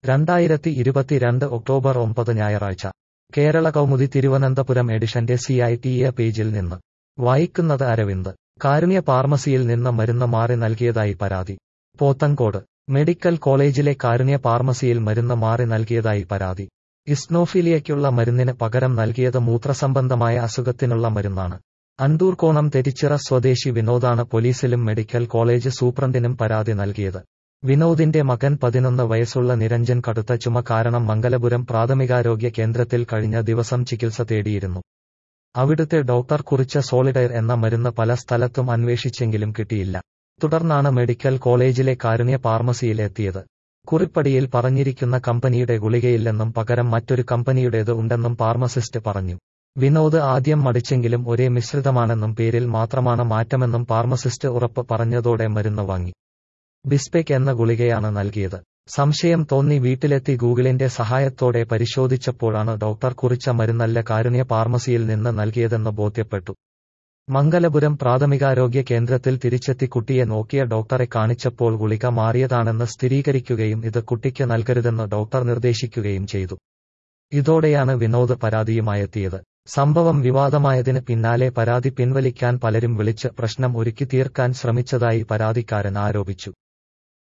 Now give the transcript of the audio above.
രണ്ടായിരത്തി ഇരുപത്തിരണ്ട് ഒക്ടോബർ ഒമ്പത് ഞായറാഴ്ച കേരള കൗമുദി തിരുവനന്തപുരം എഡിഷന്റെ സി ഐ ടി എ പേജിൽ നിന്ന് വായിക്കുന്നത് അരവിന്ദ് കാരുണ്യ ഫാർമസിയിൽ നിന്ന് മരുന്ന് മാറി നൽകിയതായി പരാതി പോത്തങ്കോട് മെഡിക്കൽ കോളേജിലെ കാരുണ്യ ഫാർമസിയിൽ മരുന്ന് മാറി നൽകിയതായി പരാതി ഇസ്നോഫീലിയയ്ക്കുള്ള മരുന്നിന് പകരം നൽകിയത് മൂത്രസംബന്ധമായ അസുഖത്തിനുള്ള മരുന്നാണ് അണ്ടൂർകോണം തെരിച്ചിറ സ്വദേശി വിനോദാണ് പോലീസിലും മെഡിക്കൽ കോളേജ് സൂപ്രണ്ടിനും പരാതി നൽകിയത് വിനോദിന്റെ മകൻ പതിനൊന്ന് വയസ്സുള്ള നിരഞ്ജൻ കടുത്ത ചുമ കാരണം മംഗലപുരം പ്രാഥമികാരോഗ്യ കേന്ദ്രത്തിൽ കഴിഞ്ഞ ദിവസം ചികിത്സ തേടിയിരുന്നു അവിടുത്തെ ഡോക്ടർ കുറിച്ച സോളിഡയർ എന്ന മരുന്ന് പല സ്ഥലത്തും അന്വേഷിച്ചെങ്കിലും കിട്ടിയില്ല തുടർന്നാണ് മെഡിക്കൽ കോളേജിലെ കാരുണ്യ ഫാർമസിയിൽ എത്തിയത് കുറിപ്പടിയിൽ പറഞ്ഞിരിക്കുന്ന കമ്പനിയുടെ ഗുളികയില്ലെന്നും പകരം മറ്റൊരു കമ്പനിയുടേത് ഉണ്ടെന്നും ഫാർമസിസ്റ്റ് പറഞ്ഞു വിനോദ് ആദ്യം മടിച്ചെങ്കിലും ഒരേ മിശ്രിതമാണെന്നും പേരിൽ മാത്രമാണ് മാറ്റമെന്നും ഫാർമസിസ്റ്റ് ഉറപ്പ് പറഞ്ഞതോടെ മരുന്ന് വാങ്ങി ബിസ്പെക് എന്ന ഗുളികയാണ് നൽകിയത് സംശയം തോന്നി വീട്ടിലെത്തി ഗൂഗിളിന്റെ സഹായത്തോടെ പരിശോധിച്ചപ്പോഴാണ് ഡോക്ടർ കുറിച്ച മരുന്നല്ല കാരുണ്യ ഫാർമസിയിൽ നിന്ന് നൽകിയതെന്ന് ബോധ്യപ്പെട്ടു മംഗലപുരം പ്രാഥമികാരോഗ്യ കേന്ദ്രത്തിൽ തിരിച്ചെത്തി കുട്ടിയെ നോക്കിയ ഡോക്ടറെ കാണിച്ചപ്പോൾ ഗുളിക മാറിയതാണെന്ന് സ്ഥിരീകരിക്കുകയും ഇത് കുട്ടിക്ക് നൽകരുതെന്ന് ഡോക്ടർ നിർദ്ദേശിക്കുകയും ചെയ്തു ഇതോടെയാണ് വിനോദ് പരാതിയുമായെത്തിയത് സംഭവം വിവാദമായതിന് പിന്നാലെ പരാതി പിൻവലിക്കാൻ പലരും വിളിച്ച് പ്രശ്നം ഒരുക്കി തീർക്കാൻ ശ്രമിച്ചതായി പരാതിക്കാരൻ ആരോപിച്ചു